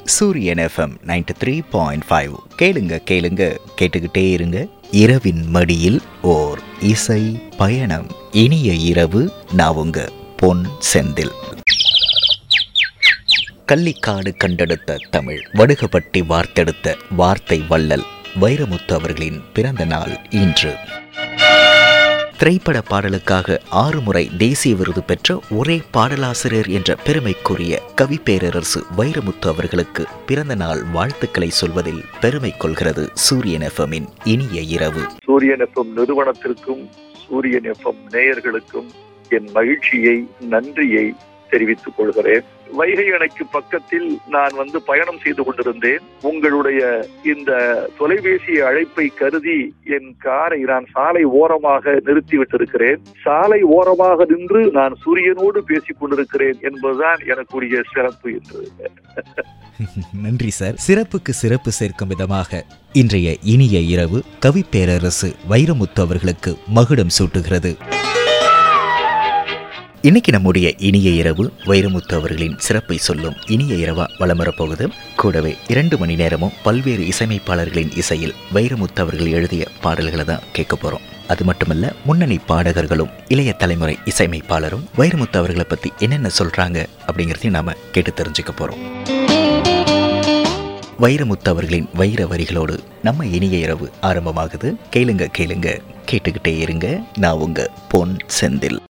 சூரியன் FM ninety three point five கேளுங்க கேளுங்க கேட்டுக்கிட்டே இருங்க இரவின் மடியில் ஓர் இசை பயணம் இனிய இரவு நான் உங்க பொன் செந்தில் கள்ளிக்காடு கண்டெடுத்த தமிழ் வடுகப்பட்டி வார்த்தெடுத்த வார்த்தை வள்ளல் வைரமுத்து அவர்களின் பிறந்த நாள் இன்று திரைப்பட பாடலுக்காக ஆறு முறை தேசிய விருது பெற்ற ஒரே பாடலாசிரியர் என்ற பெருமைக்குரிய கவி பேரரசு வைரமுத்து அவர்களுக்கு பிறந்த நாள் வாழ்த்துக்களை சொல்வதில் பெருமை கொள்கிறது சூரியன் எஃப்எம்மின் இனிய இரவு சூரியன் எஃப்எம் நிறுவனத்திற்கும் சூரியன் எஃப்எம் நேயர்களுக்கும் என் மகிழ்ச்சியை நன்றியை தெரிவித்துக் கொள்கிறேன் வைகை அணைக்கு பக்கத்தில் நான் வந்து பயணம் செய்து கொண்டிருந்தேன் உங்களுடைய இந்த தொலைபேசி அழைப்பை கருதி என் காரை நான் சாலை ஓரமாக நிறுத்திவிட்டிருக்கிறேன் சாலை ஓரமாக நின்று நான் சூரியனோடு பேசிக் கொண்டிருக்கிறேன் என்பதுதான் எனக்குரிய சிறப்பு என்று நன்றி சார் சிறப்புக்கு சிறப்பு சேர்க்கும் விதமாக இன்றைய இனிய இரவு கவி பேரரசு வைரமுத்து அவர்களுக்கு மகுடம் சூட்டுகிறது இன்னைக்கு நம்முடைய இனிய இரவு வைரமுத்து அவர்களின் சிறப்பை சொல்லும் இனிய இரவா வலம் வரப்போகுது கூடவே இரண்டு மணி நேரமும் பல்வேறு இசையமைப்பாளர்களின் இசையில் வைரமுத்து அவர்கள் எழுதிய பாடல்களை தான் கேட்க போறோம் அது மட்டுமல்ல முன்னணி பாடகர்களும் இளைய தலைமுறை இசையமைப்பாளரும் வைரமுத்து அவர்களை பத்தி என்னென்ன சொல்றாங்க அப்படிங்கிறதையும் நாம கேட்டு தெரிஞ்சுக்க போறோம் வைரமுத்து அவர்களின் வைர வரிகளோடு நம்ம இனிய இரவு ஆரம்பமாகுது கேளுங்க கேளுங்க கேட்டுக்கிட்டே இருங்க நான் உங்க பொன் செந்தில்